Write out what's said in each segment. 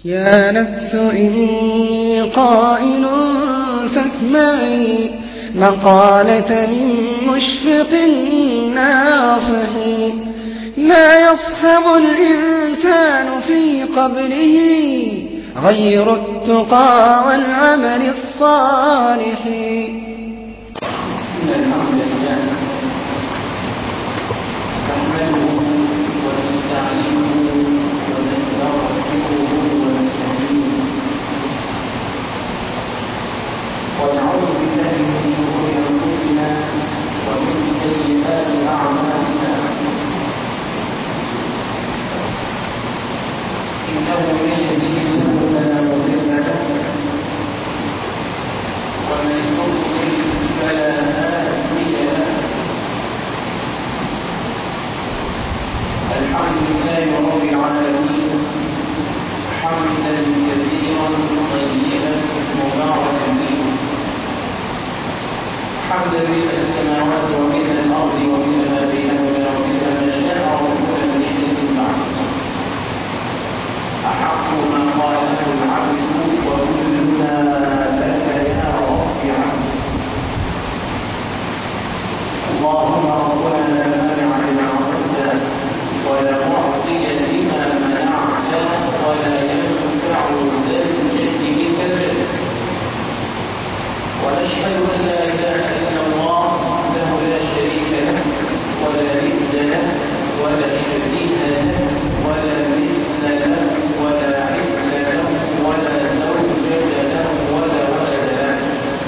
يا نفس إني قائل فاسمعي مقالة من مشفق ناصح لا يصحب الإنسان في قبله غير التقى والعمل الصالح إن الحمد لله نحمده ونستعينه ونستغفره ونستهديه ونعوذ بالله من شرور أنفسنا ومن سيئات أعمالنا إنه من يهده الله فلا مضل له ومن يضلل فلا هادي له الحمد لله رب العالمين حمدا كثيرا طيبا مباركا فيه حمدا ملء السماوات وملء الارض وملء ما بينهما وملء ما شاء ربنا من شرك بعد احق ما قاله العبد وكلنا لك يا رب عبد اللهم ربنا لا مانع لما اعطيت ولا معطي لما منعت ولا ينفع ذا الجد بك الجد ونشهد ان لا اله الا الله وحده لا شريك له ولا ند له ولا شبيه له ولا مثل له ولا عز له ولا زوجة له ولا ولد له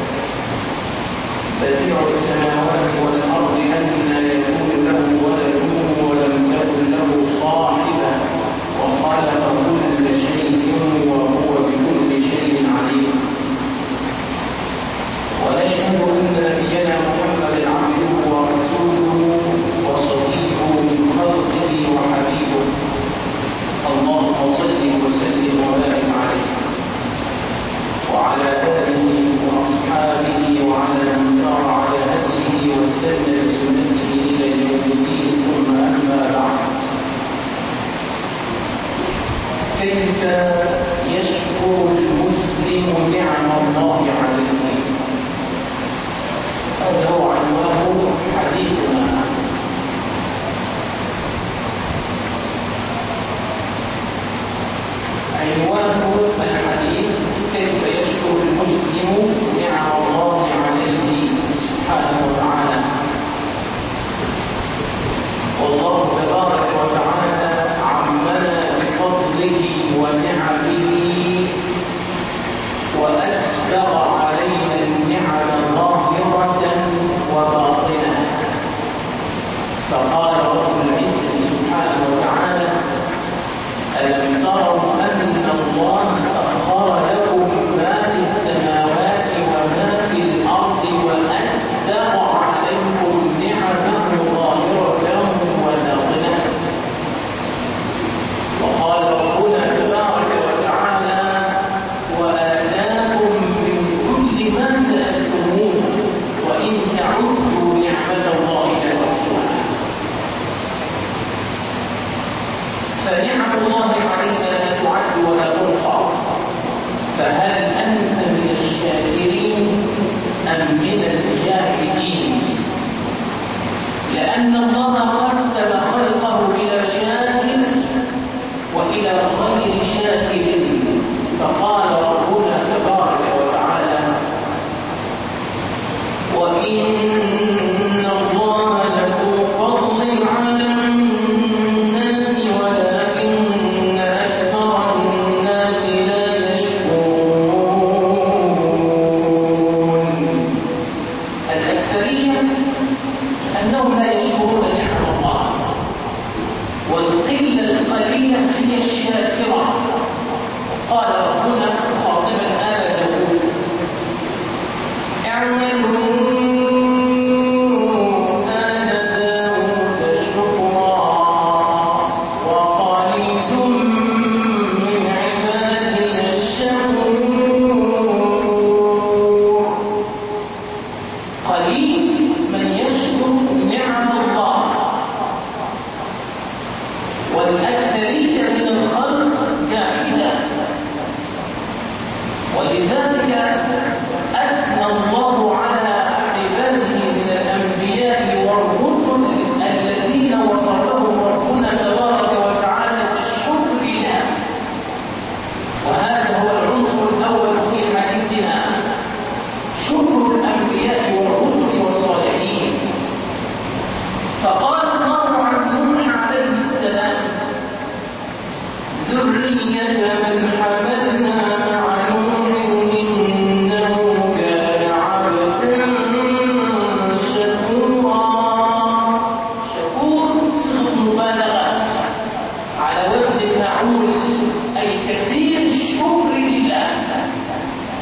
بديع السماوات والأرض أن يكون له ولد ولم تكن له صاحبة وخلق كل شيء وهو بكل شيء عليم ونشهد أن نبينا محمدا عبده ورسوله وصديقه من خلقه وحبيبه اللهم صل وسلم وبارك عليه وعلى آله وأصحابه وعلى من سار على هديه واستنى بسنته إلى يوم الدين ثم أما بعد كيف يشكر المسلم نعم الله عليه هذا هو عنوان حديثنا عنوان الحديث كيف يشكر المسلم نعم الله عليه سبحانه وتعالى والله تبارك وتعالى عمنا بفضله ونعمه وأسبغ علينا النعم ظاهرة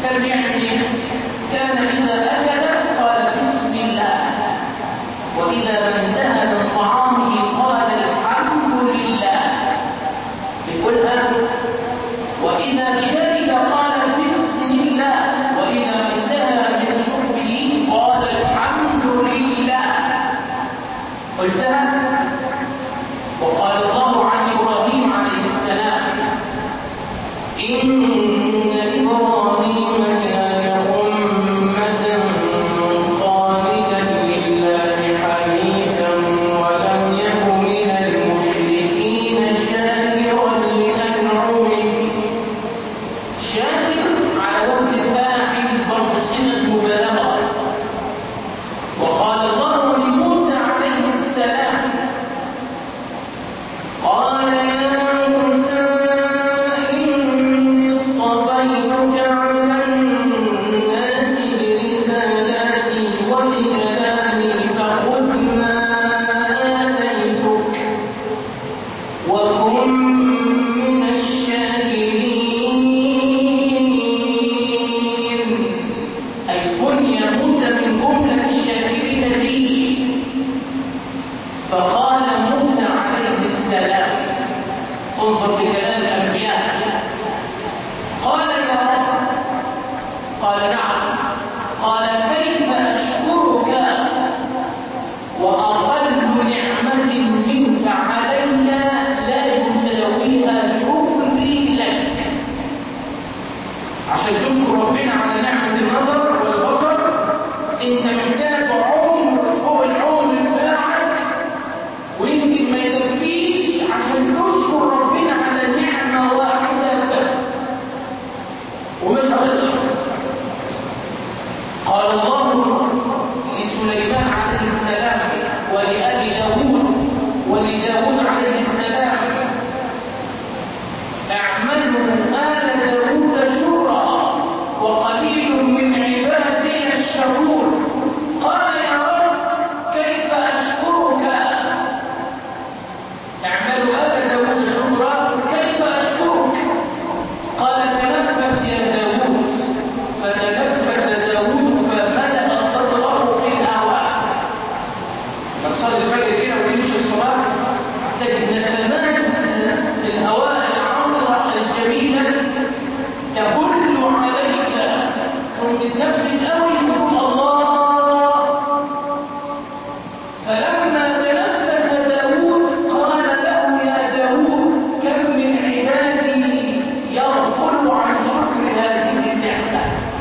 كان بيعمل ايه؟ كان إذا أكل قال بسم الله وإذا ما انتهى من طعامه قال الحمد لله بكلها وإذا شرب قال بسم الله وإذا ما انتهى من شربه قال الحمد لله قلتها وقال الله عن إبراهيم عليه السلام إن إبراهيم كان أمة قانتا لله حنيفا ولم يك من المشركين شاكرا لأنعمه شاكر على وزن فاعل برضه صيغة مبالغة وقال الله لموسى عليه السلام قال يا موسى إني اصطفيتك على الناس برسالاتي وبكلامي فخذ ما آتيتك وكن من الشاكرين أي كن يا موسى من جملة الشاكرين لي فقال موسى عليه السلام انظر لكلام الأنبياء قال يا رب قال نعم قال كيف أشكرك وأقل نعمة منك علي لا يساويها شكري لك عشان تشكر ربنا على نعمة النظر والبصر انت محتاج عمر فوق العمر بتاعك ويمكن ما يكفيش عشان تشكر ربنا على نعمة واحدة بس ومش هتقدر قال الله لسليمان عليه السلام ولأبي داود ولداود عليه السلام اعملوا آل داود شكرا وقليل من عبادي الشكور قال يا رب كيف أشكرك اعملوا آل داود شكرا كيف أشكرك قال تنفس يا داود فتنفس داود فملأ صدره في الهواء تصلي الفجر كده ويمشي الصباح تجد نسمات الهواء العطرة الجميلة تهل عليك كنت تنفس قوي تقول الله فلما تنفس داود قال له يا داود كم من عبادي يغفل عن شكر هذه النعمة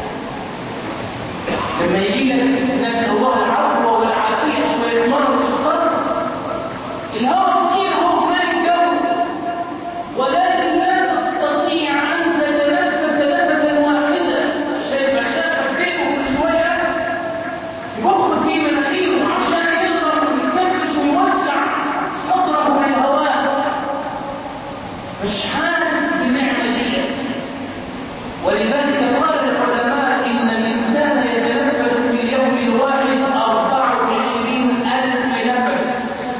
لما يجي لك نسأل الله العفو والعافية شوية مرض في الصدر الهواء كتير هو ما الجو ولكن لا تستطيع أن تتنفس نفسا واحدا شايف عشان فيه كل شوية يبخ في مناخيره عشان يقدر يتنفس ويوسع صدره بالهواء مش حاسس بالنعمة ديت ولذلك قال العلماء إن الإنسان يتنفس في اليوم الواحد 24 ألف نفس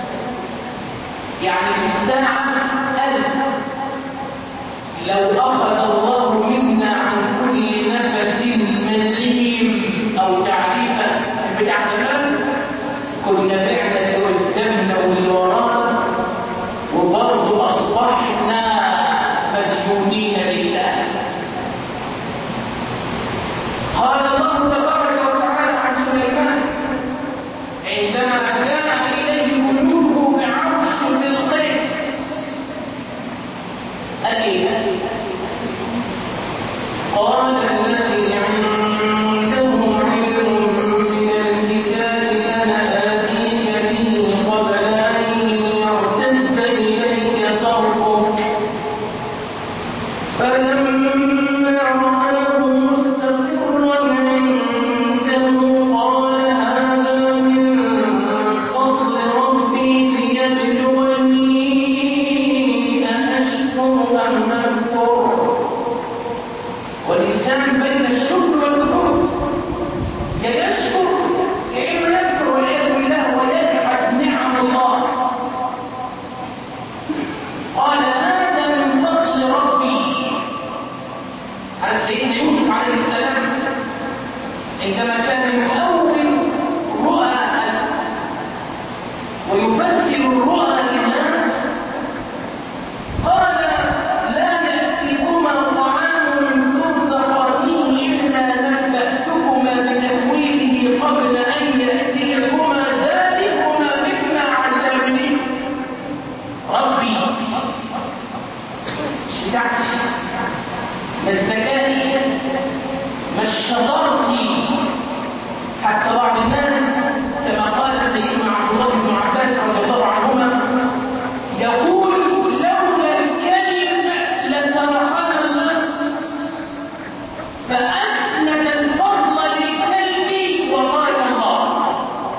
يعني في الساعة ألف لو أخذ الله منا عن كل نفس مليم أو تعريفة بتاع زمان كنا بعنا اللي قدامنا واللي ورانا وبرضه أصبحنا مديونين لله قال الله تبارك وتعالى عن سليمان عندما جاء إليه ملوكه بعرش بالقيس قال إيه؟ قال الذي عنده علم من الكتاب أنا آتيك به قبل أن يرتد إليك طرفك فلما رآه مستقرا عنده قال هذا من فضل ربي ليبلوني أأشكر أم أكفر والإنسان بين الشكر والكفر يا يشكر يا إما يكفر والعياذ بالله ويجحد نعم الله قال هذا من فضل ربي على سيدنا يوسف عليه السلام عندما كان يؤول رؤى ويفسر الرؤى للناس قال لا يأتيكما طعام ترزقانه إلا نبأتكما بتأويله قبل أن يأتيكما ذلكما مما علمني ربي مش بتاعتي ما الذكاء ما الشطارتي حتى بعض الناس كما قال سيدنا عبد الله بن عباس رضي الله عنهما يقول لولا الكلم لسرقنا النص فأسند الفضل للكلب وقال الله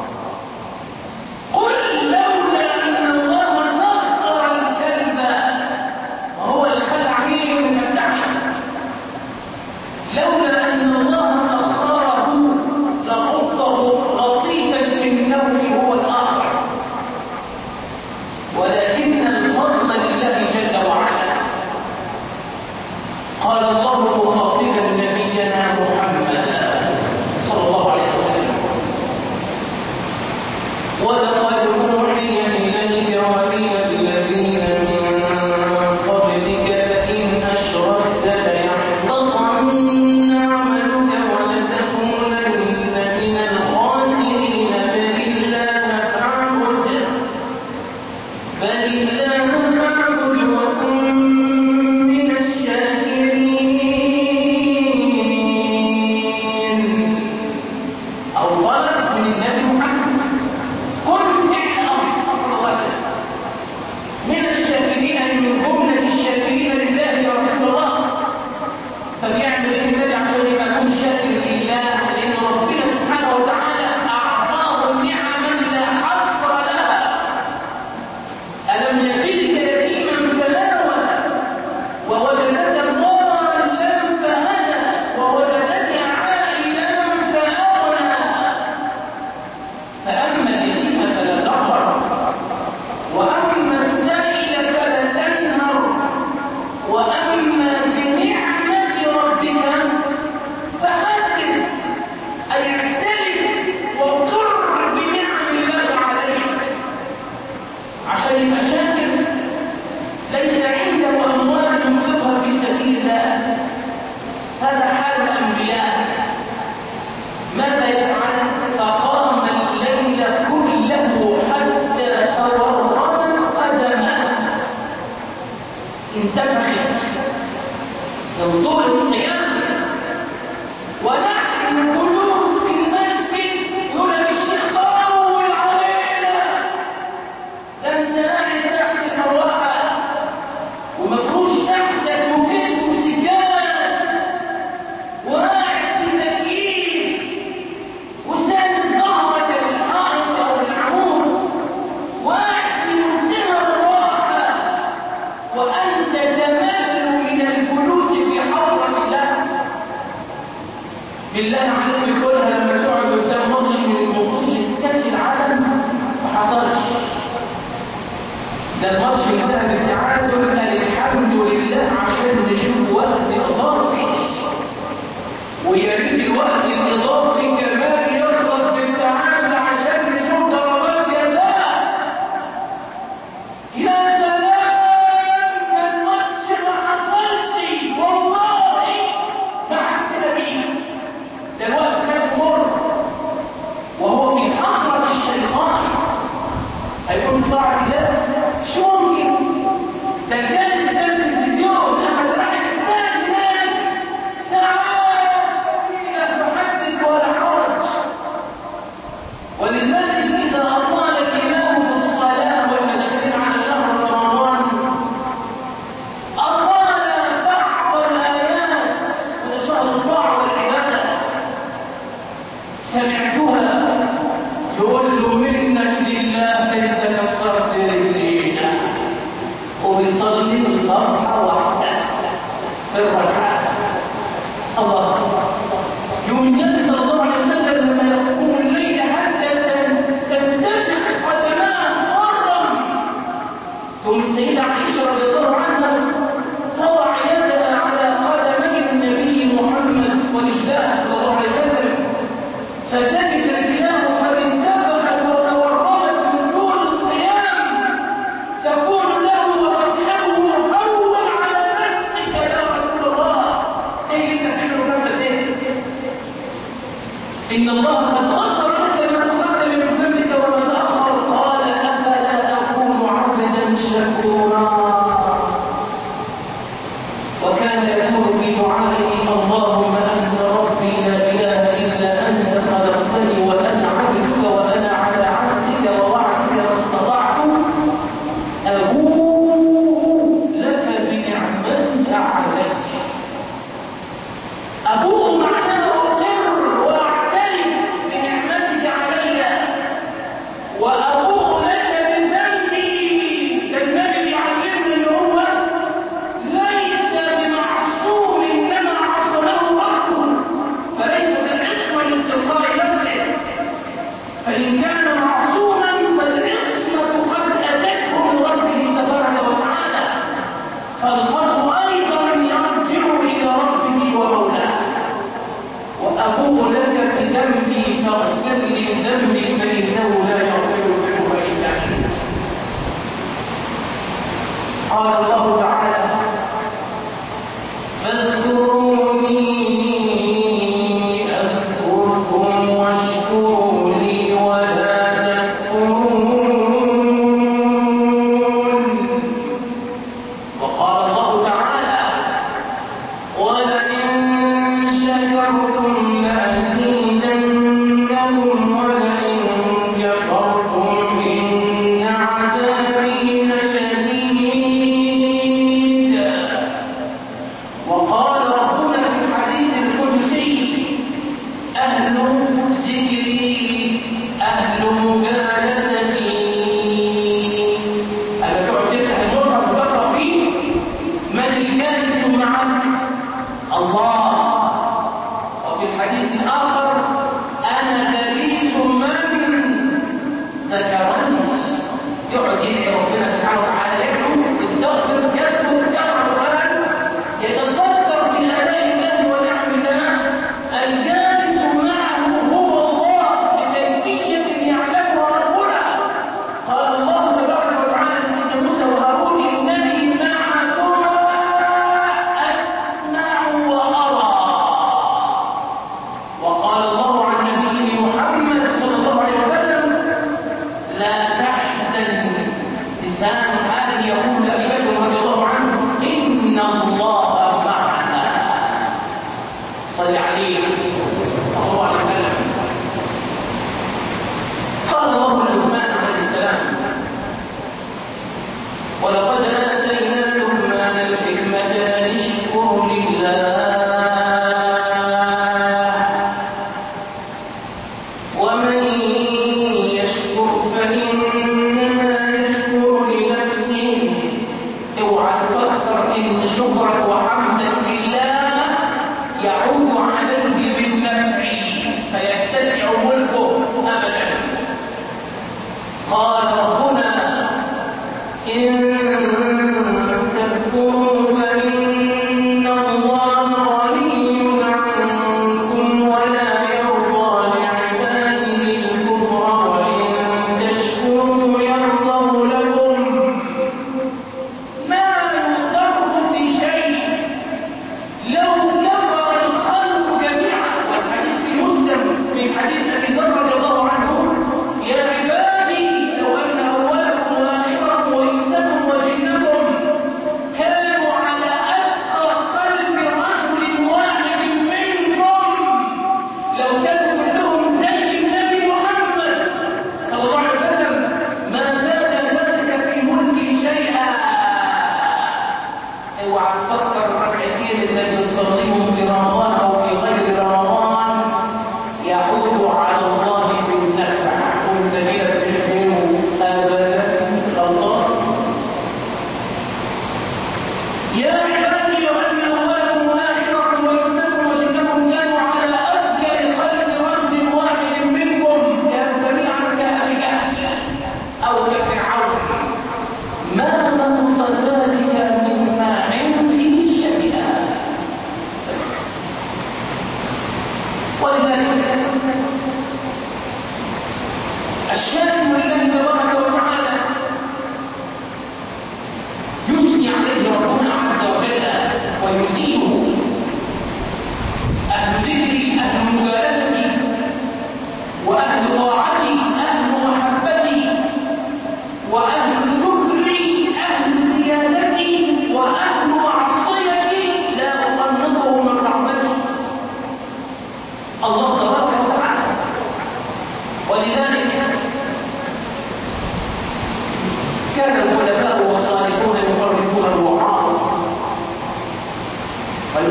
قل لولا أن الله سخر الكلب وهو الخلع عليه من الدعم لولا أن الله سخره لخطه لطيفا في النوم هو الآخر ولكن الفضل لله جل وعلا قال الله مخاطبا نبينا محمدا صلى الله عليه وسلم ولقد أوحي إليك وإلى الذين من قبلك لئن أشركت ليحبطن عملك ولتكونن من الخاسرين بل الله فاعبد بل الله فاعبد وكن من الشاكرين أولا من النبي محمد كن فعل أمر من الشاكرين أي من جملة الشاكرين لله رحمه الله فبيعمل ايه النبي عشان يبقى يكون شاكر لله لأن ربنا سبحانه وتعالى أعطاه نعما لا حصر لها ألم يجدك يتيما فآوى ووجدك ضالا فهدى ووجدك عائلا فأغنى فأما اليتيم فلا تقهر وأما السائل فلا تنهر وأما بنعمة ربك فحدث أي اعترف وقر بنعم الله عليك عشان يبقى شاكر ليس عنده أموال ينفقها في سبيل الله هذا حال الأنبياء ماذا يفعل فقام الليل كله حتى تورم قدمه انتفخت من طول القيام ونحن جلوس في المسجد يقول لك الشيخ طول علينا ده انت قاعد تحت المروحه ومفروش تحتك وكيف وسجاد وقاعد في تكييف وساند ظهرك للحائط او العمود وقاعد في منتهى الراحه وانت تمل من الجلوس في حضره الله بالله عليك بتقولها لما تقعد قدام ماتش من ماتش كاس العالم ما حصلش ده الماتش انتهى بالتعادل قال الحمد لله عشان نشوف وقت اضافي ويا ريت الوقت الاضافي كمان يخلص بالتعادل عشان نشوف ضربات جزاء يا سلام ده الماتش ما حصلش والله ما حسنا بيه ده الوقت كان مر وهو في حضرة الشيطان هيكون في طاعة الله شو ممكن ده كان قدام التلفزيون احد راح يستنى هناك ساعات طويلة محدث ولا حرج ولذلك إذا أطال الإمام في الصلاة وإحنا داخلين على شهر رمضان أطال بعض الآيات وده شهر الطاعة والعبادة سمعتها يقول له منك لله انت كسرت رجلينا وبيصلي بصفحه واحده في الركعه الله يوم النبي صلى الله عليه وسلم لما يقوم الليل حتى تنتفخ قدماه قرا ثم السيده عائشه رضي الله عنها تضع يدها على قدمي النبي محمد ورجلاه صلى الله عليه وسلم إن الله قد غفر لك ما تقدم من ذنبك وما تأخر قال أفلا أكون عبدا شكورا وكان يقول في دعائه اللهم أنت ربي لا إله إلا أنت خلقتني وأنا عبدك وأنا على عهدك ووعدك ما استطعت أبوء لك بنعمتك علي أبوء معناه أقر وأعترف بنعمتك علي وأبوء لك بذنبي النبي يعلمنا إن هو ليس بمعصوم إنما عصمه ربه فليس بالعصمة من تلقاء نفسه فإن كان معصوما فالعصمة قد أتته من ربه تبارك وتعالى فالمرء أيضا يرجع إلى ربه ومولاه وأبوء لك بذنبي فاغفر لي ذنبي فإنه لا يغفر الذنوب إلا أنت قال الله تعالى فاذكروني أذكركم واشكروا لي ولا تكفرون وقال الله تعالى ولئن شكرتم لأزيدنكم ولئن كفرتم إن عذابي لشديد وقال ربنا في الحديث القدسي أهل ذكري أهل مجالستي أنا تقعد تفتح المصحف وتقرأ فيه من الجالس معك الله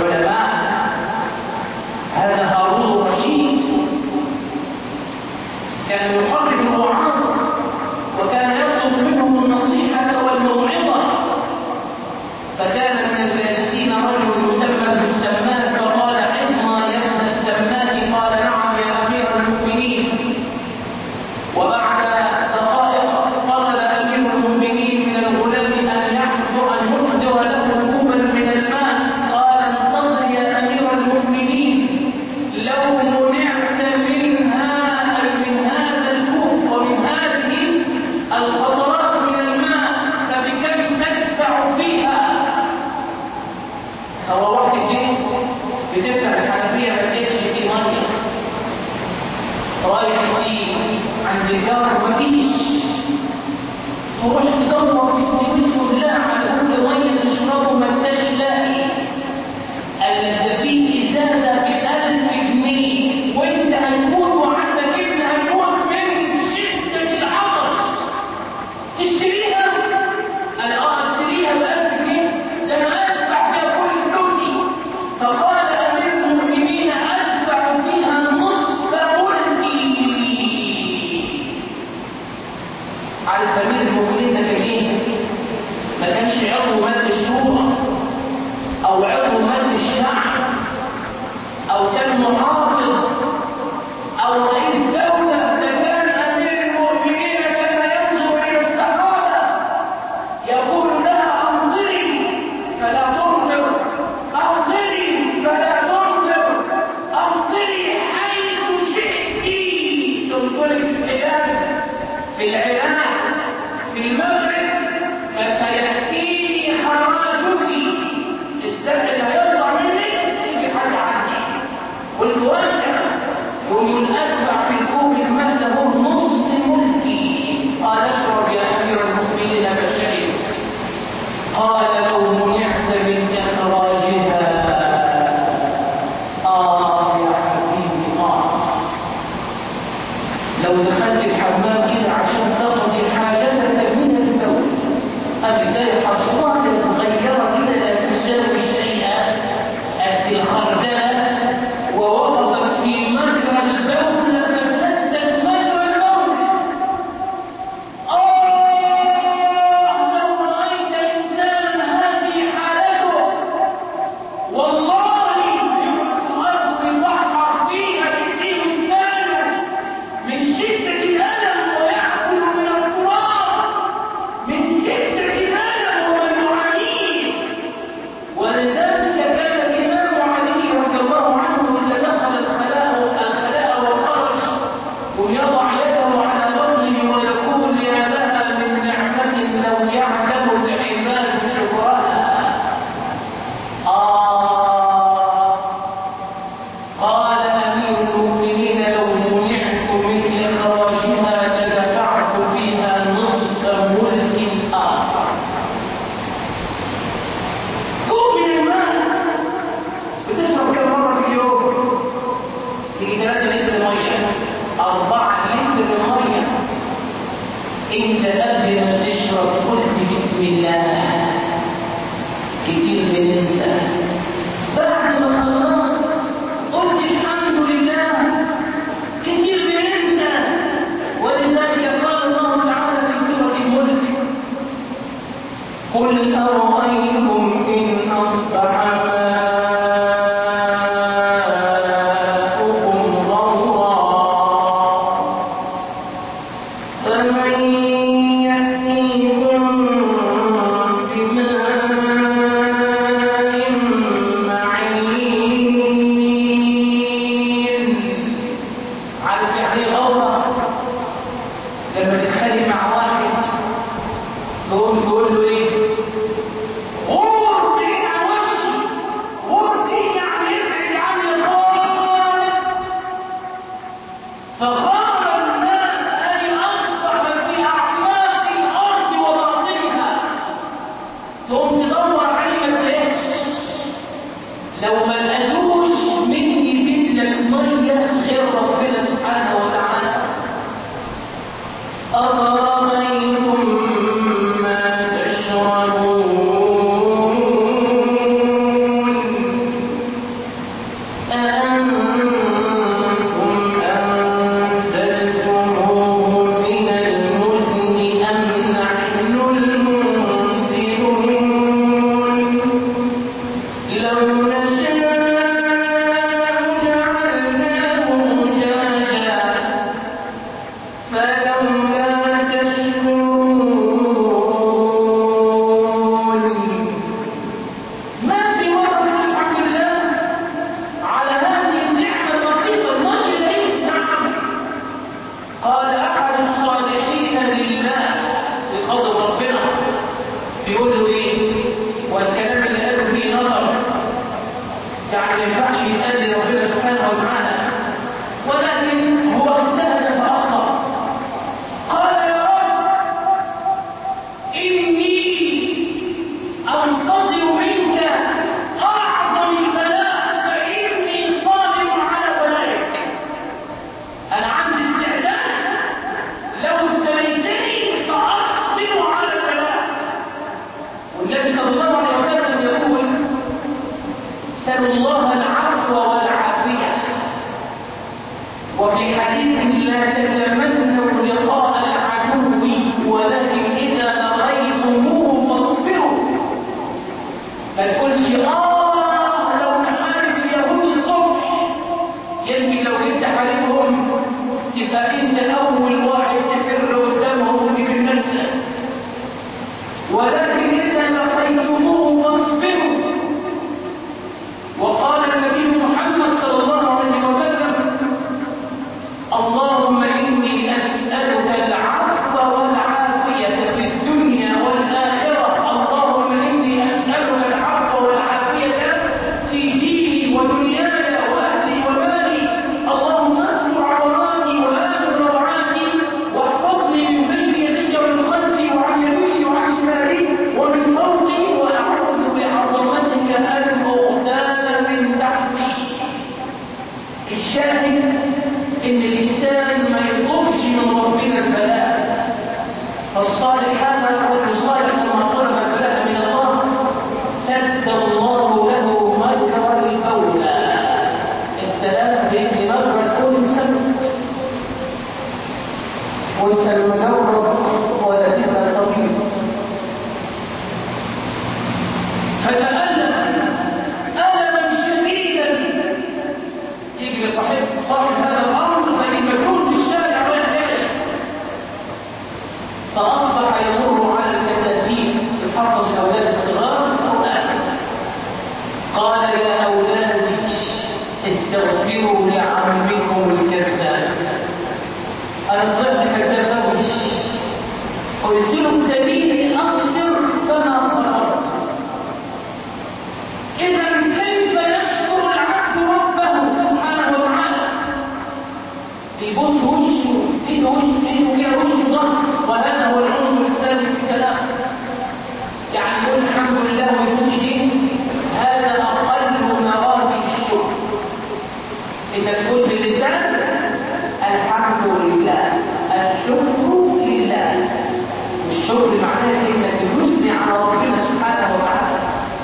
العلماء هذا هارون الرشيد كان يقرب الوعاظ وكان يطلب منهم النصيحة والموعظة فكان من الجالسين رجل يسمى بالسماك فقال عظنا يا ابن السماك قال نعم يا أمير المؤمنين وبعد دقائق طلب أمير المؤمنين من الغلام أن يحضر أن يحضر له كوبا من الماء قال انتظر يا أمير المؤمنين لو منعت منها أي من هذا الكوب ومن هذه القطرات من الماء فبكم تدفع فيها هو وقت الجنس بتفتح الحنفية ما تلاقيش فيه مية رايح فيه عند الجار مفيش تروح تدور في السويس كلها على كل ميه تشربه ما انتش لاقي قال ده فيه ازازه بألف جنيه وانت هتموت وعندك ابن هيموت من شده العطش تشتريها؟ قال اه اشتريها بألف جنيه ده انا ادفع فيها كل فلوسي فقال امير المؤمنين ادفع فيها نصف ملكي عارف امير المؤمنين ده كان ايه؟ ما كانش عضو مجلس الشورى او عضو مجلس الشعب او كان محافظ او رئيس دوله ده كان امير المؤمنين كان ينظر الى السحابه يقول لها امطري فلا تمطر امطري فلا تمطر امطري حيث شئت تمطري في الحجاز في العراق في المغرب فسيأتيني حراجك الزرع اللي هيطلع منك يجي حد عني والواقع يقول أتبع في الكوب الماء له نص ملكي قال اشرب يا أمير المؤمنين بشري قال لو منعت من إخراجها آه يا حبيبي آه لو دخلت الحمام كده عشان تقضي حاجتك من البول البداية حصوات صغيرة كده لا تساوي شيئا أتي الخردة ووقفت في مجرى البول فسدت مجرى البول آه لو رأيت إنسان هذه حالته والله يبعث الأرض يبحر فيها يديه إنسانه من شدة الألم ويأكل من التراب من شدة الألم ومن يعانيه ولذلك كان الإمام علي رضي الله عنه إذا دخل الخلاء الخلاء وخرج ويضع يده على بطنه ويقول يا لها من نعمة لو يعلم العباد شكرها آه قال أمير المؤمنين لو منعت من إخراجها لدفعت فيها نصف ملك آخر كوب من الماء بتشرب كم مرة في اليوم؟ تيجي 3 لتر مية 4 لتر مية انت قبل ما تشرب قلت بسم الله كتير بننسى بعد ما خلصت قلت الحمد لله كتير بننسى ولذلك قال الله تعالى في سورة الملك قل أرأيتم إن أصبح ماؤكم غورا فمن يأتيكم بماء معين عارف يعني ايه غورة؟ لما تتخانق مع واحد تقوم تقول له ايه؟ غور بعيد عن وشي غور دي يعني ابعد عني خالص فغار الماء أي أصبح في أعماق الأرض وباطنها تقوم تدور عليه ما تلاقيش لو ما لقيتوش مين يجيب لك ميه غير ربنا سبحانه وتعالى أفرأيتم ما تشربون يعني ما ينفعش يؤذي ربنا سبحانه وتعالى ولكن هو اجتهد فأخطأ قال يا رب إني أنتظر منك أعظم البلاء فإني صابر على بلائك أنا عندي استعداد لو ابتليتني فأصبر على البلاء والنبي صلى الله عليه وسلم يقول سلوا الله العفو والعافية وفي حديث لا تتمنوا لقاء العدو ولكن إذا لقيتموه فاصبروا ما تقولش آه لو نحارب اليهود الصبح يمكن لو جبت حاربهم تبقى أنت أول واحد تفر قدامهم وتجيب النفس ولكن إذا لقيتموه فاصبروا وقال النبي محمد صلى الله عليه وسلم اللهم إني أسألك العفو والعافية في الدنيا والآخرة اللهم إني أسألك العفو والعافية في ديني ودنياي وأهلي ومالي اللهم استر عوراتي وآمن روعاتي واحفظني من بين يدي ومن خلفي وعن يميني وعن شمالي ومن فوقي وأعوذ بعظمتك أن أغتال من تحتي الشاهد ان الانسان ما يطلبش من ربنا البلاء فالصالح هذا الرجل الصالح لما طلب البلاء من الله سد الله له مجرى الاولى ابتلاه بان مجرى الاولى سد واسال المجرب ولا تسال طبيب فتألم ألما شديدا يجري صاحب صاحب هذا الامر زي المجنون في الشارع ولا حاجه فاصبح يمر على الكتاتيب يحفظ الاولاد الصغار الاولاد قال يا اولادي استغفروا لعمكم الكذاب انا طلعت كذاب وش قلت له ابتليني اصبر فما صبرت إذا كيف يشكر العبد ربه سبحانه وتعالى؟ يبص وشه إيده وشه إيده كده وشه ضغط وهذا هو العنصر الثاني في الكلام. يعني يقول الحمد لله ويبص إيديه هذا أقل مراتب الشكر. إذا تقول باللسان الحمد لله الشكر لله. والشكر معناه إنك تثني على ربنا سبحانه وتعالى.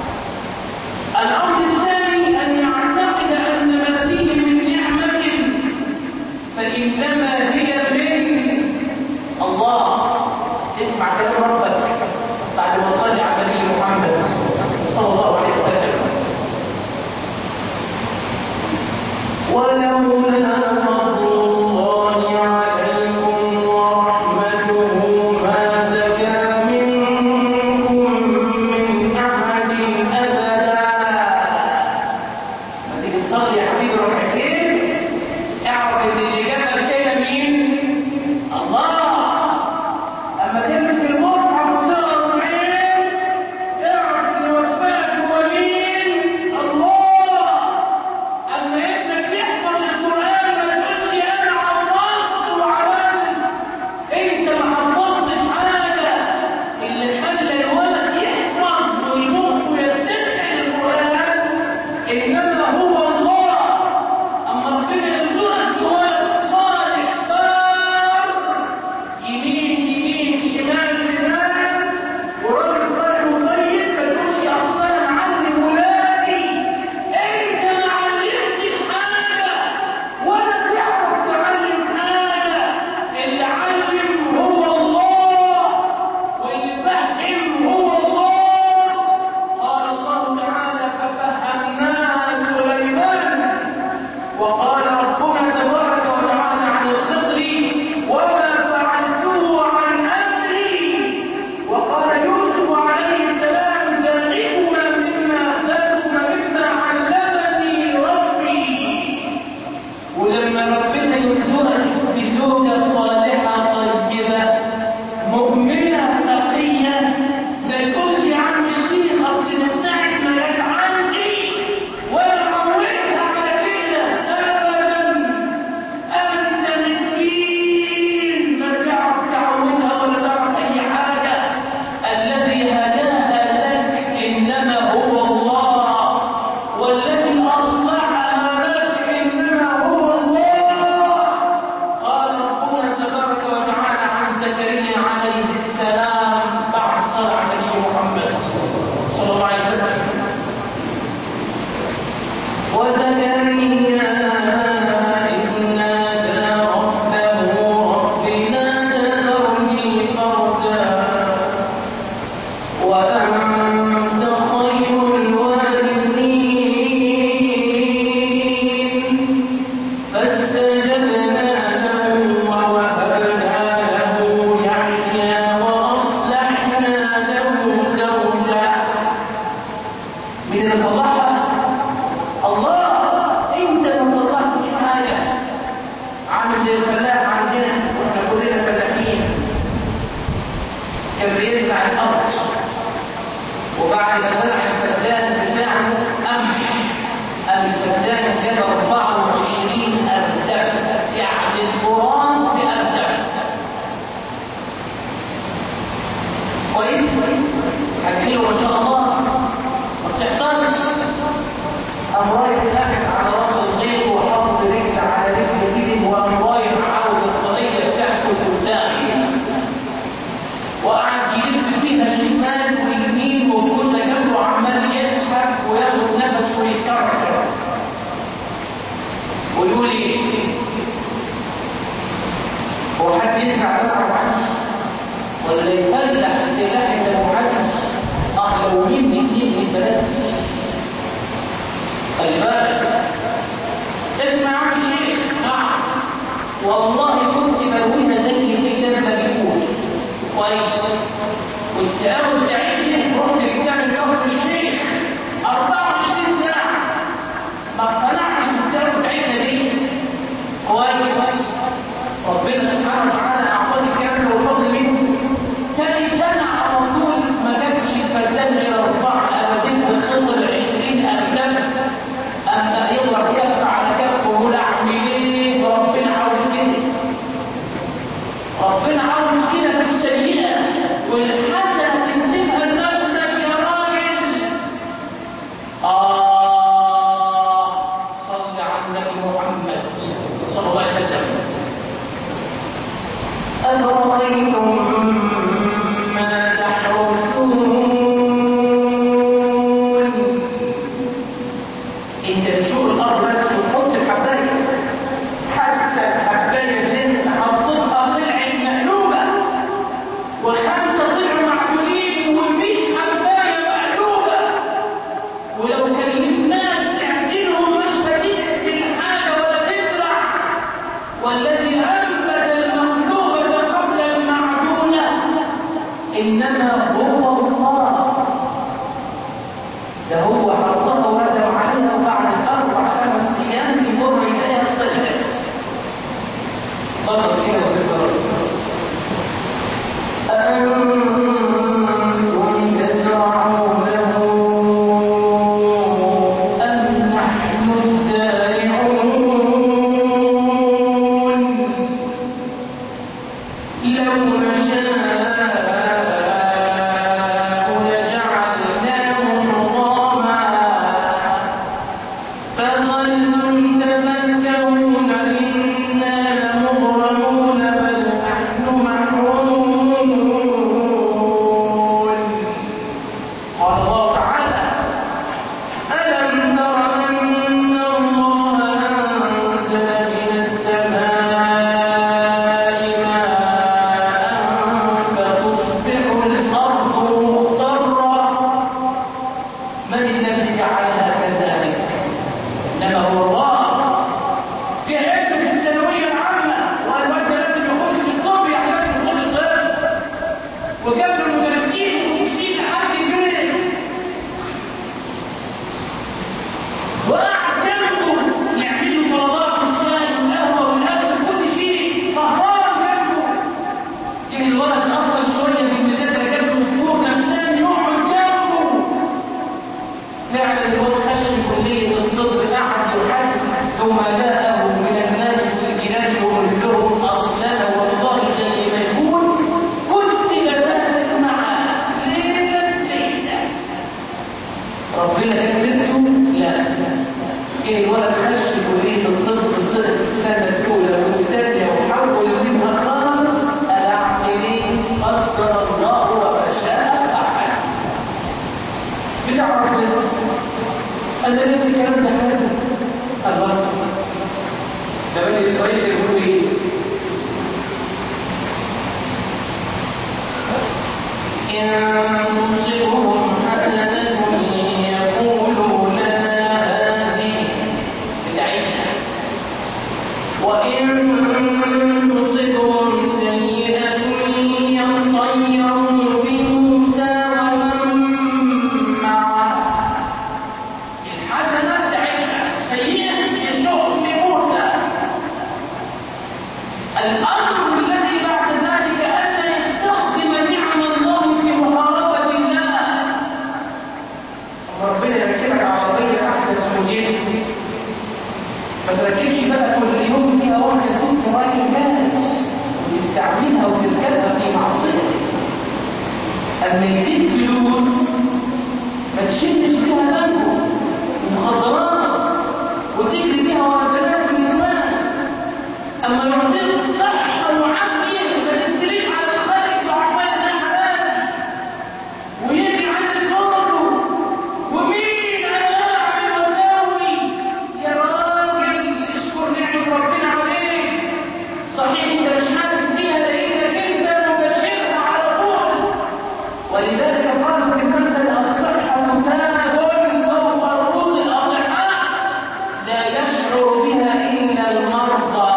الأمر الثاني أن يعتقد أن ما فيه من نعمة فإنما هي من الله اسمع كلام ربك بعد ما صلي على النبي محمد صلى الله عليه وسلم ولولا فضل الله عليكم ورحمته ما زكى منكم من أحد أبدا ما تيجي تصلي يا حبيبي ركعتين اعرف ان اللي جابك كده مين؟ الله اما تمسك المصحف وتقرا القران اعرف ان وفاك هو مين؟ الله اما ابنك يحفظ القران ما تقولش انا عرفت وعملت انت ما حفظتش حاجه اللي خلى الولد يحفظ والمخ يتبع القران انما هو الله اما ربنا يرزقك ولد صالح بار يمين يمين شمال شمال وراجل صالح وطيب ما تقولش اصل انا معلم ولادي انت ما علمتش حاجه ولا تعرف تعلم حاجه اللي علم هو الله واللي فهم هو الله قال الله تعالى ففهمناها زكريا إذ نادى ربه رب لا تذرني فردا وأنت خير الوارثين فاستجبنا له ووهبنا له يحيى وأصلحنا له زوجه من الفضحة الله انت ما صلحتش حاجة عامل زي الفلاح عندنا واحنا كلنا فلاحين كان بيزرع الارض وبعد ما زرع الفدان بتاعه قمح الفدان جاب 24 أردب يعني القرآن بأردب كويس هتجيله ما شاء الله ما بتحصلش قام رايح ناحية على راس الغيط وحط رجل على رجل كده وقام رايح عاوز الطريقة بتاعته قدامي وقعد يلف فيها شمال ويمين وكل جنبه عمال يسحب وياخد نفس ويكركر ويقول ايه؟ هو حد يسمع سمع وحش ولا يفلح سلاح المحدث اه لو مني كتير من بلد خلي بالك اسمع عن الشيخ نعم والله كنت برويها زي كده ما بيقول كويس والتأمل بتاعتي رحت لكتاب الكفر الشيخ 24 ساعة ما اقتنعتش بالتأمل بتاعتنا دي كويس ربنا سبحانه وتعالى أعطاني الكلام ده والفضل منه تاني سنة على طول ما جابش الفدان غير أربعة أبدين خسر 20 أبدان أما يضرب كف على كف ويقول أعمل إيه ربنا عاوز كده ربنا عاوز كده في السيئة والحسنة تنسبها لنفسك يا راجل آه صل على النبي محمد صلى الله عليه وسلم أفرأيتم ما تحرثون انت تشوف الارض بس وتحط الحبايه حتى الحبايه اللي انت حطيتها طلعت مقلوبه وخمسه طلعوا معدولين و100 حبايه مقلوبه ولو كلفناك تعدلهم مش هتعدل حاجه ولا تزرع والذي انبت المقلوبه قبل المعدونه انما هو الله ده هو حطها وهدم عليها وبعد اربع خمس ايام يمر اليها طلعت فضل كده وخلاص أأنتم تزرعونه أم نحن الزارعون لو نشاء لجعلناه حراما فظلتم تمتعون إنا لمغرمون بل نحن محرومون قال الله تعالى ألم تر أن الله أنزل من السماء ماء فتصبح الأرض مخضرة من الذي جعلها كذلك انما هو الله في علم في الثانويه العامه والواد لازم يخش في الطب يحتاج يخش الطب وجاب له المدرسين ومشين لحد البيت وقعد جنبه يعمل له طلبات الشاي والقهوه والاكل كل شيء سهران جنبه جه الولد اصلا شويه من المدرسه جاب له دكتور نفساني يقعد جنبه فعلا الواد خش كلية الطب قعد يحدث زملائه من الناس والجيران ويقول لهم أصلا والله زي ما يقول كنت بذاكر معاه ليلة ليلة ربنا كذبته؟ لا إيه الولد خش كلية الطب صرف السنة الأولى والثانية وحول منها خالص العاملين قدر الله وما شاء فعل بتعرف انا ليه الكلام ده حاجه الله وإن تصبهم سيئة يطيروا بموسى ومن معه الحسنة تعبها سيئة يسوق بموسى الأمر الذي بعد ذلك أن يستخدم نعم الله في محاربة الله ربنا يركبك عربية أحدث موديل ما تركبش بقى كل يوم فيها واحدة ست راجل جاهز وتستعملها وتركبها في معصية أما يديك فلوس ما تشدش بيها دمه مخدرات وتجري بيها ورا بنات النسوان أما يعطيك صحة وعافية ما تستريش على الخارج وعمال ده حلال ويجي عند صوته ومين أنا أعمل وأساوي يا راجل اشكر نعمة ربنا عليك صحيح أنت مش حاسس بيها لأنك أنت مبشرها على طول ولذلك قال في المثل الصحة تاج فوق رؤوس الأصحاء لا يشعر بها إلا المرضى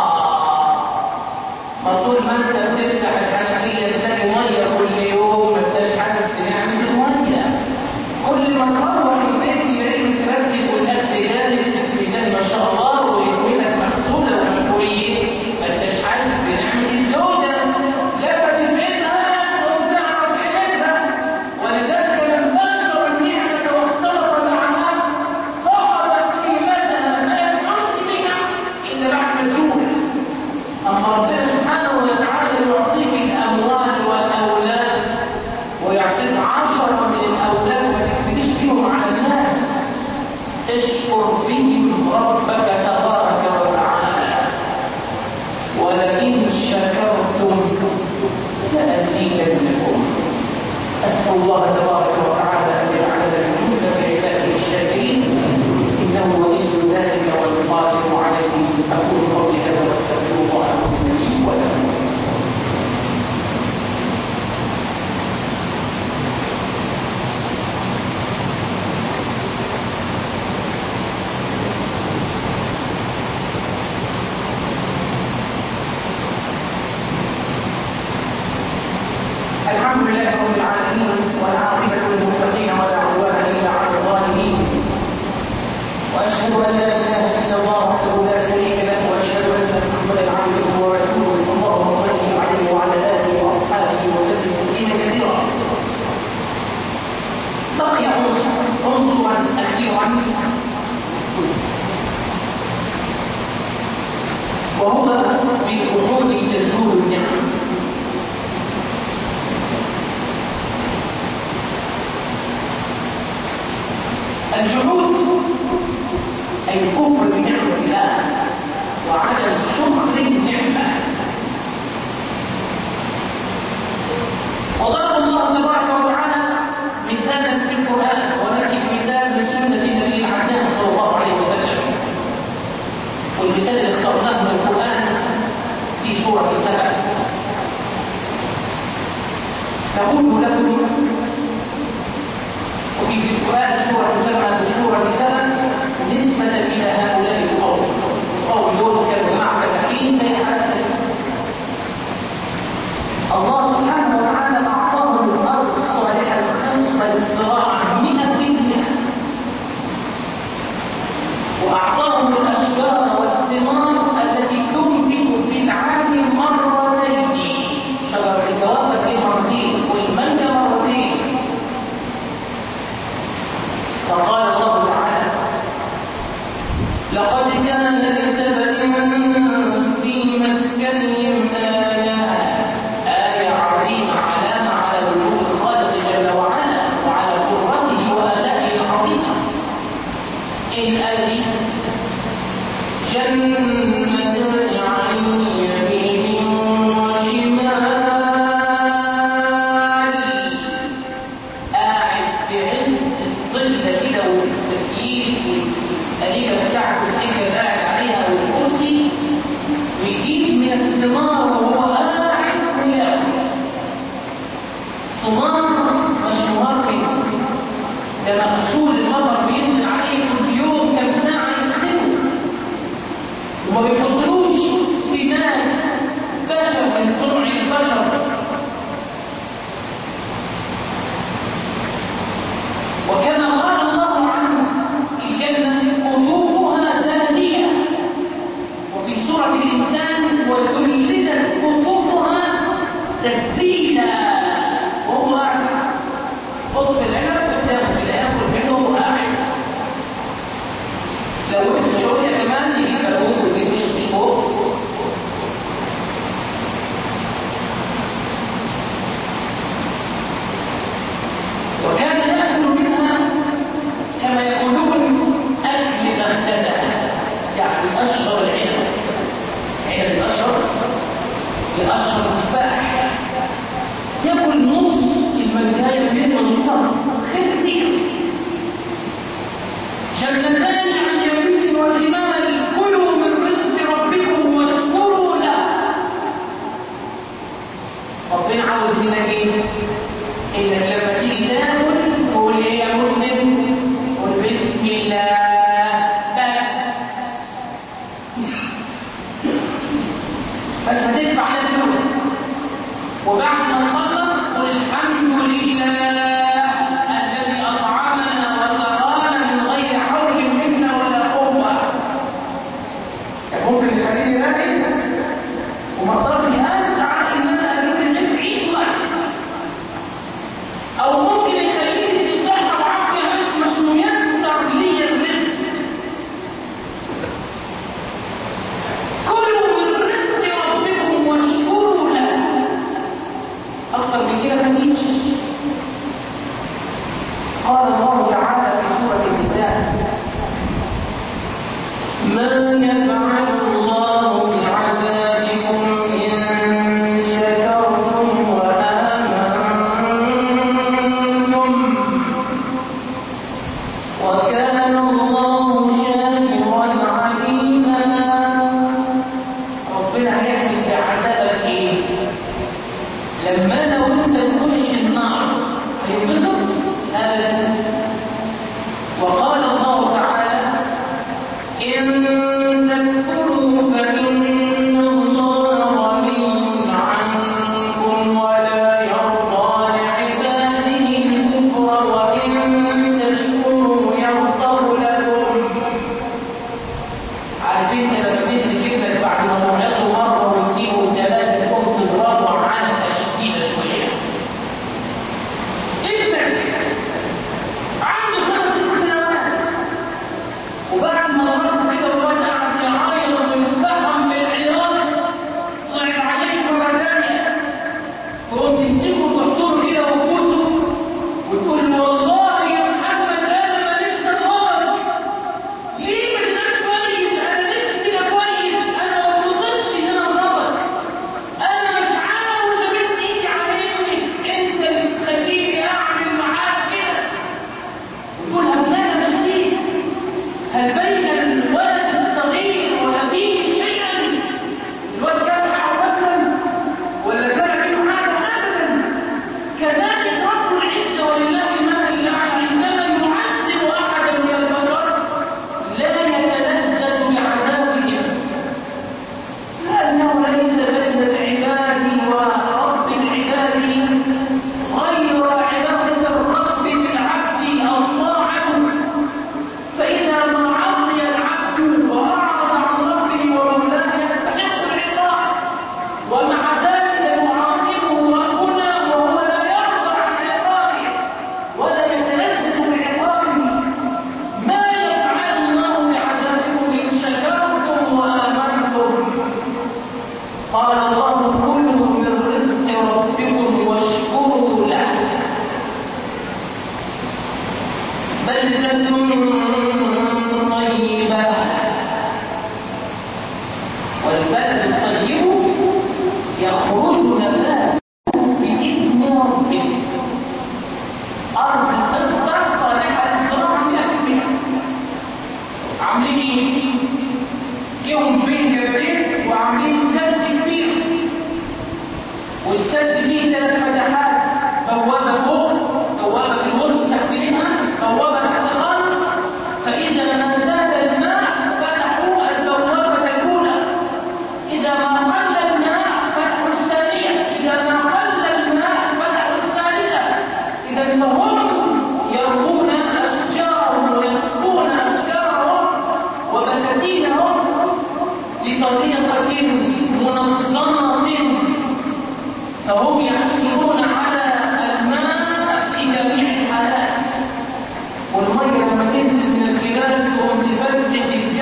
ما طول ما انت بتفتح الحنفيه تلاقي ميه كل يوم ما انتش حاسس بنعمه الميه كل ما تروح البيت تلاقي ترتب والاكل جاهز بسم الله ما شاء الله ويكونك مغسوله ومكويه ما انتش حاسس بنعمه الزوجه لما تفقدها وتعرف قيمتها ولذلك لما تذكر النعمه واختلط معها فقدت قيمتها ما يشعرش بها الا بعد ما تزول أما ربنا سبحانه وتعالى يعطيك الأموال والأولاد ويعطيك عشرة من الأولاد ما تكتبش بيهم على الناس اشكر بهم ربك تبارك وتعالى ولئن شكرتم لأزيدنكم أسأل الله تبارك وتعالى أن يجعلنا من جملة عباده الشاكرين إنه ولي ذلك والقادر عليه أقول قولي هذا واستغفر الله العظيم لي ولكم الحمد لله رب العالمين والعاقبة للمتقين ولا عدوان إلا على الظالمين وأشهد أن لا إله إلا الله وحده لا شريك له وأشهد أن محمدا عبده ورسوله اللهم صل عليه وعلى آله وأصحابه وسلم تسليما كثيرا بقي عنصرا أخيرا وهو بالأمور تزول النعم الجحود أي الكفر بنعمة الله وعدم شكر النعمة وضرب الله تبارك وتعالى مثالا في القرآن ولكن مثال من سنة النبي العدنان صلى الله عليه وسلم والمثال اللي اخترناه من القرآن في سورة سبع نقول لكم وفي القرآن سورة تسمى بسورة سبع نسبة إلى هؤلاء القوم القوم دول كانوا مع فتحين سيحدث الله سبحانه وتعالى أعطاهم الأرض الصالحة الخصبة للزراعة مئة بالمئة وأعطاهم الأشجار والثمار التي تنبت في العام مرتين شجرة الجوافة دي مرتين والمانجا مرتين فقال الله تعالى لقد كان لسبب في مسكنهم آية آية عظيمة علامة على وجود الخالق جل وعلا وعلى قدرته وآلائه العظيمة إن أدري جنتان عن يمين وشمال قاعد في عز الظل كده والتكييف والآلية بتاعته الحجة قاعد عليها والكرسي ويجيب من الثمار وهو قاعد وياكل ثمار مش مورد ده مغسول المطر بينزل عليه كل يوم كم ساعة يغسله وما بيحطلوش زودت شويه كمان يجيب فلوس ويجيب مش مش فوق وكان يأكل منها كما يقولون أكل مهددة يعني أشهر العنب عنب الأشهر الأشهر تفاح يأكل نص المجاية منه الفرق خير كتير جنتان عن يمين وشمال كلوا من رزق ربكم واشكروا له ربنا عاوز منك ايه؟ انك لما تيجي تاكل تقول ايه يا مسلم؟ قول بسم الله بس بس هتدفع على الفلوس وبعد ما تخلص قل الحمد لله الذي اطعمنا وسقانا من غير حول منا ولا قوه كان ممكن يخليني راكب وما اقدرش اسعى ان انا اجيب الرزق عيش واحد او ممكن يخليني في صحه وعافيه بس مش ميسر لي الرزق كلوا من رزق ربكم واشكروا له اكثر من كده مفيش قال الله تعالى في سوره النساء ما يفعل الله بعذابكم إن شكرتم وآمنتم وكان الله شاكرا عليما ربنا هيعمل بعذابك ايه؟ لما لو انت تخش النار هينبسط ابدا وقال الله تعالى إن تكفروا فإن الله غني عنكم ولا يرضى لعباده الكفر وإن تشكروا يرضه لكم عارفين لما تنسي كلمة بعد ما موعظه مرة واثنين وثلاثة تقوم تضربوا عنها شديدة شوية ابنك عنده خمس ست سنوات وبعد ما ضربه كده الواد قعد يعيط ويتفهم بالعياط صعب عليك مرة تانية تقوم تمسكه وتحضره كده وتبوسه وتقول له والله يا محمد انا ماليش اضربك ليه ما تبقاش كويس انا نفسي كده كويس انا ما بوصلش ان انا اضربك انا مش عاوز امد ايدي على ابنك انت اللي بتخليني اعمل معاك كده وتقول ابناء شديد هل بين الولد الصغير وابيه شيئا الولد كان حرفا ولا كان في حاجه ابدا كذلك رب العزه ولله المثل الاعلى عندما يعذب احدا من البشر لا يتلذذ بعذابهم لانه ليس بين العباد ورب العباد غير عباده الرب بالعبد الطاعه فإذا ما عصي العبد وأعرض عن ربه ومولاه يستحق العقاب ومع ذلك يعاقبه ربنا وهو لا يرضى عن عقابه ولا يتلذذ بعقابه ما يفعل الله بعذابكم إن شكرتم وآمنتم قال الله كلوا من رزق ربكم واشكروا له بلدة طيبة والبلد الطيب يخرج نباته بإذن ربه أرض تصبح صالحة للزراعة فيها عاملين يوم بين جبلين وعاملين سد كبير والسد فيه ثلاث فتحات بوابة فوق بوابة في الوسط تحت منها بوابة تحت خالص فإذا ما زاد الماء فتحوا البوابة الأولى إذا ما قل الماء فتحوا الثانية إذا ما قل الماء فتحوا الثالثة إذا فهم يرمون أشجارهم ويسقون أشجارهم وبساتينهم بطريقة منظمة فهم يحصلون على الماء في جميع الحالات والمية لما تنزل من الجبال تقوم تفتح الجبل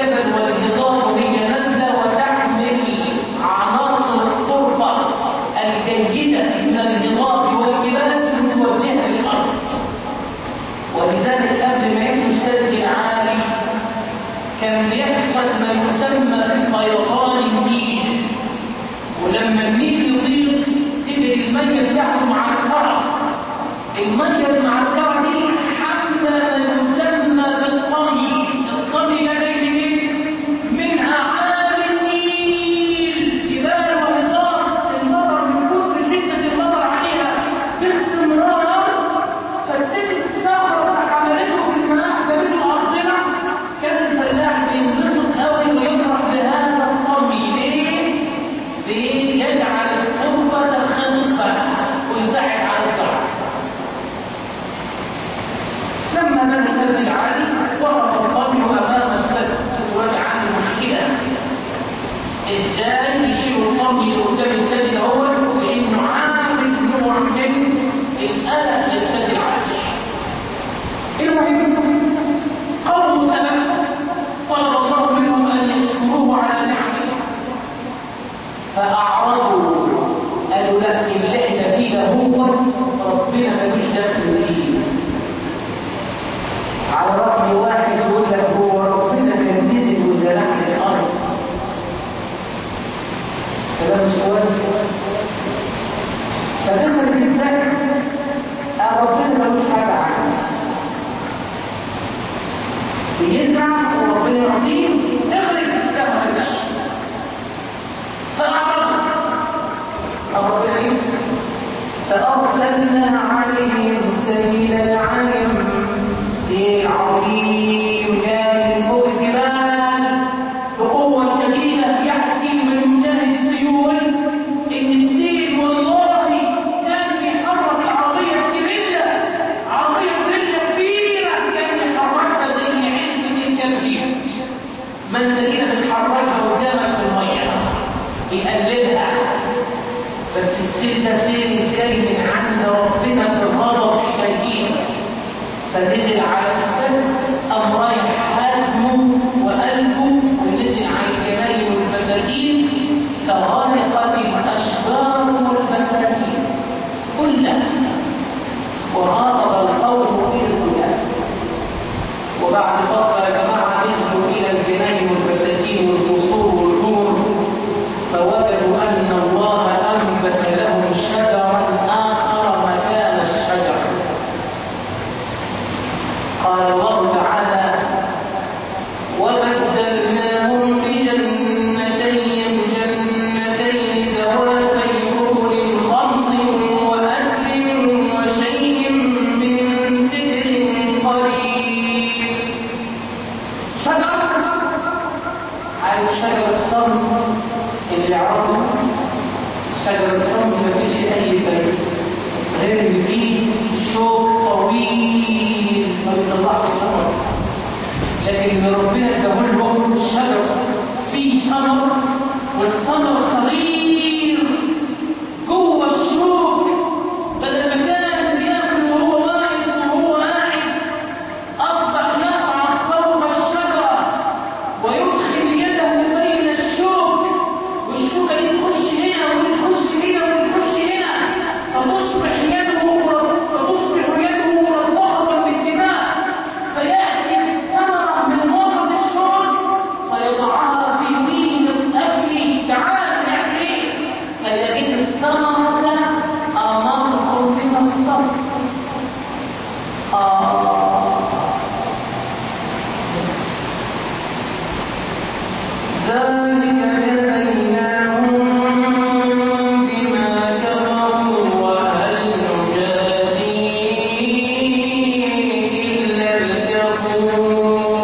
ما يسمى بفيضان النيل ولما النيل يضيق تجد المية بتاعته معكرة المية المعكرة دي حتى ما يسمى بالطمي الطمي ده جاي منين؟ من أعالي النيل جبال وهضاب المطر من كتر شدة المطر عليها باستمرار فتجد الصخرة عملته في المناخ جابته أرضنا كان الفلاح بينبسط قوي ويفرح بهذا الطمي ليه؟ ليه؟ يجعل التربة خصبة ويساعد على الزرع لما بنى سد العالي وقف الطمي امام السد وجعل مشكله ازاي يشيلوا الطمي اللي قدام السد الاول لانه عامل نوع من القلق للسد العالي المهم قوم سلام طلب الله منهم ان يشكروه على نعمه فاعرضوا قالوا لا اللي احنا فيه ده هو ربنا ملوش دخل فيه على رأي واحد يقول لك هو ربنا كان نزل وزرع الأرض كلام مش كويس فدخل الإنسان ربنا ملوش حاجة عايز بيزرع وربنا يعطيه اخرج لا مالكش فأعرض ربنا ايه؟ فأرسلنا عليهم سيل العلم العظيم جاء فوق الجبال بقوة شديدة يحكي من يشاهد السيول إن السيل والله كان بيحرك العربية الكبيرة عربية كبيرة كبيرة كان يحركها زي علبة الكبريت ما انت كده بتحركها قدامك في المية يقللها بس السيل ده سيل جاي من عند ربنا بغضب شديد فنزل على السد أم رايح هدمه وقلبه ونزل على الجبال والبساتين فغرقت الأشجار والبساتين كلها وهرب القوم إلى البلاد وبعد فترة يا جماعة نزلوا إلى البناء والبساتين والقصور والنور فوجدوا أن الله أنبت لهم شجرا آخر مكان الشجر قال الله تعالى وبدلناهم بجنتين جنتين ذواتي أكل خمط وأكل وشيء من سدر قليل شجر عارف شجر الصمت اللي عرفه شجر الصمت مفيش أي فايدة غير اللي فيه شوك طويل ما بيطلعش ثمر لكن اللي ربنا اداه لهم الشجر فيه ثمر والثمر صغير جوه الشوك بدل ما كان بياكل وهو واقف وهو قاعد اصبح يصعد فوق الشجره ويدخل يده بين الشوك والشوكه دي تخش هنا وتخش هنا وتخش هنا فتصبح يده فتصبح يده ملطخه بالدماء فياتي الثمره من وسط الشوك فيضعها في فيه الاكل تعال يعني فيجد الثمره امركم من الصبر آه ذلك جزيناهم بما كفروا وهل نجازي إلا الكفور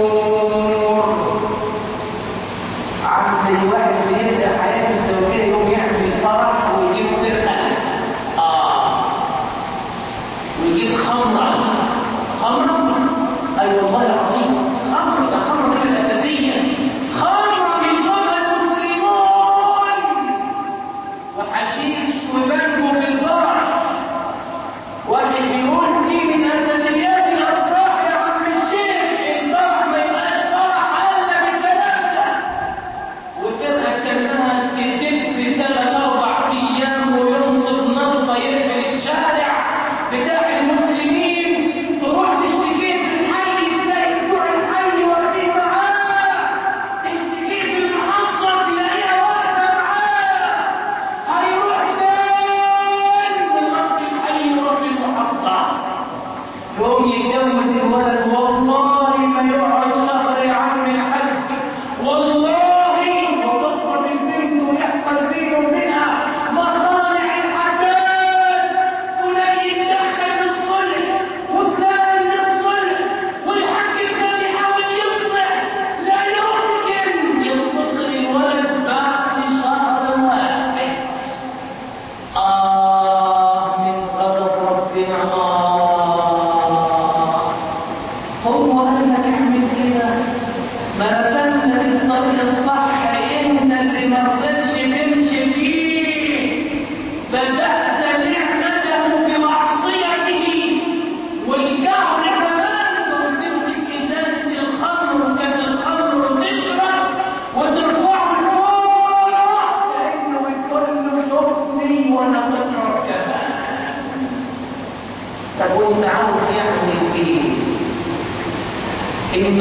عامل زي واحد بيبدأ حياته الزوجية يوم يعمل فرح ويجيب فرقة آه ويجيب خمرة خمرة أي والله العظيم خمرة ده خمرة كده الأساسية خمرة بيشربها المسلمون وحشيش وبنجو في البحر واحد بيقول دي من أساسيات الأفراح يا عم الشيخ الفرح ما يبقاش فرح إلا بالكلام ده والفرقة كلمها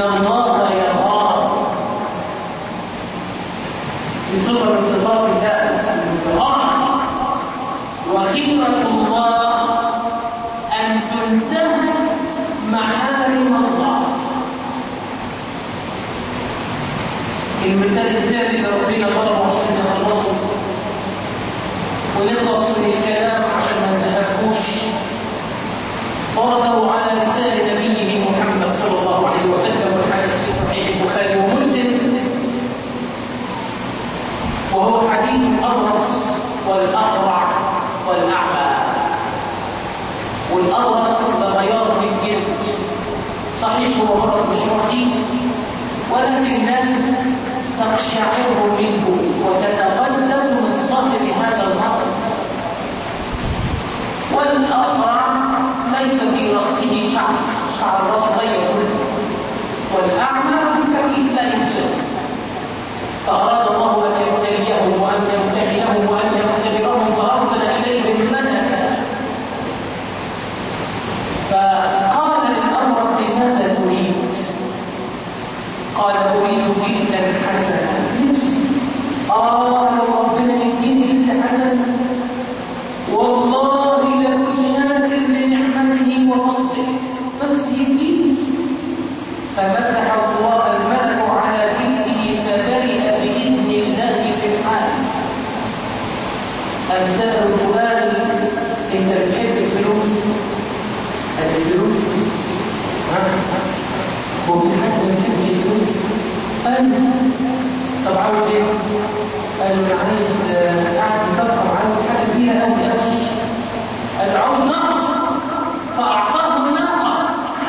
الله يخاف في صفة من صفات الله الانتقام وخيرة الله أن تنتهك محارم الله المثال الثاني اللي ربنا ضربه عشان نخلصه ونخلص من الكلام عشان ما نزهقوش ضربه على لسان نبيه محمد صلى الله عليه وسلم والحديث في صحيح البخاري ومسلم وهو حديث الأبرص والأقرع والأعمى والأبرص بغيار في الجلد صحيح هو مرض مشروعي ولكن الناس تقشعر منه وتتقلص من صاحب هذا المرض والأقرع ليس في رأسه شعر شعر الرأس غير كله والأعمى كفيف لا يبصر فأراد الله أن يبتليهم وأن يمتحنهم وأن يختبرهم فأرسل إليهم ملكا فقال للأمرس ماذا تريد؟ قال أريد جدا حسنا قال ربنا يديني جدا حسنا والله لكل شاكر لنعمته وفضله بس يديني فمسح الله الملك على بيته فبرئ بإذن الله في الحال أمثال الجبال أنت بتحب الفلوس الفلوس ها هو في حد ما بيحبش الفلوس أنا طب عاوز إيه؟ قال له أنا عايز آه، قاعد مفكر عاوز حاجة كبيرة أوي أوي قال له عاوز ناقة فأعطاه الناقة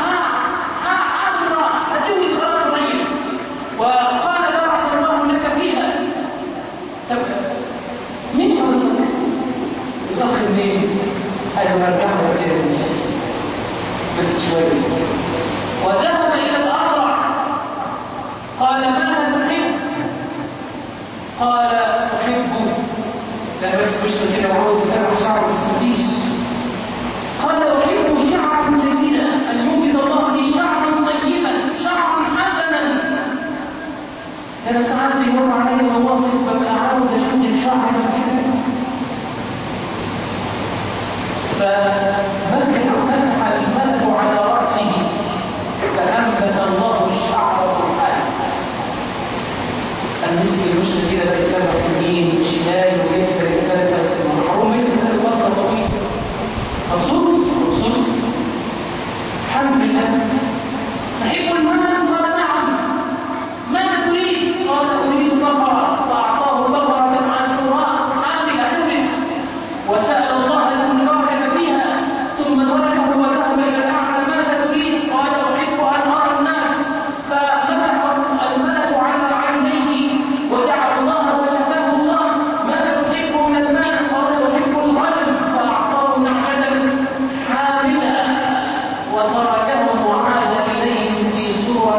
عشرة أتوني خلاص طيب وقال بارك الله لك فيها طب مين قصدك؟ الأخ منين؟ قال له هرجعها تاني بس شوية وذهب إلى الأقرع قال ماذا تحب؟ قال أحب لا بس مش كده وعاوز يسرح شعره بس مفيش قال أحب شعرا جيدا أن يوجد الله لي شعرا طيبا شعرا حسنا أنا ساعات بيمر علي مواقف ببقى عاوز أشد الشعر كده فمسح مسح الملك على رأسه فأنبت الله الشعر قرآن المسك المسك كده بقى يسمع يمين شمال ويبدا يتلفت محروم منه الفتره طويله مبسوط مبسوط الحمد لله تحب المال قال نعم ماذا تريد قال اريد بقره فاعطاه بقره عاشوراء حامله تولد وسال الله ان يبارك فيها ثم تركه وذهب الى الاعلى ماذا تريد قال احب ان ارى الناس فمسح الملك على عينيه ودعا الله وشفاه الله ماذا تحب من المال قال احب الغنم فاعطاه نعجه حامله وتركهم وعاد إليهم في سورة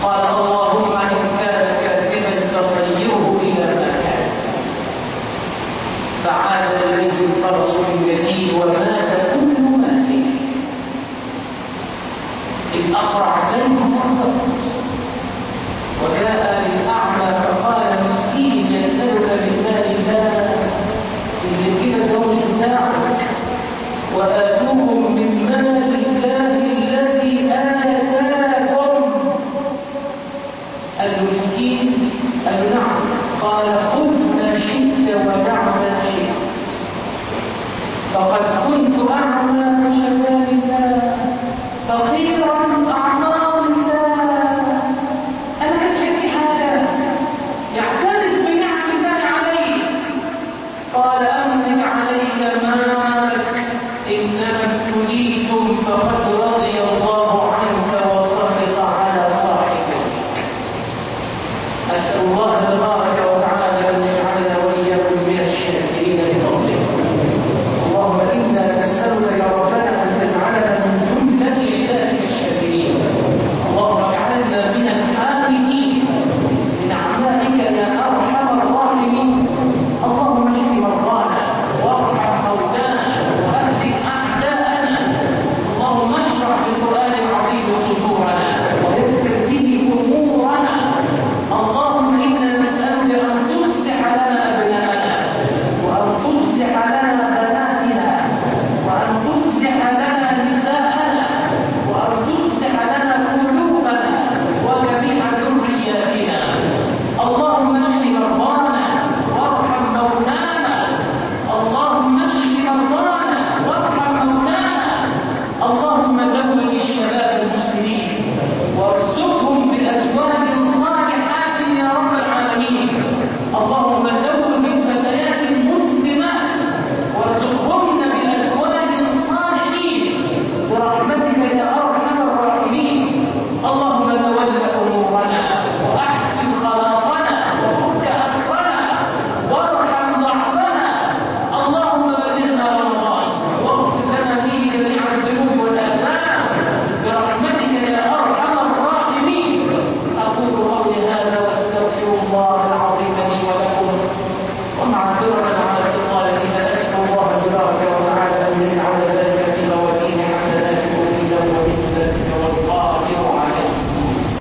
قال اللهم إن كان كاذبا فصيره إلى ما كان فعاد إليه الفرس باليتيم ومات كل ماله إذ أقرع زيد وصدت وجاء للأعمى فقال مسكين يسألك من مال الله يجيب الزوج بتاعك وآتوهم من مال الله الذي آتاكم قال له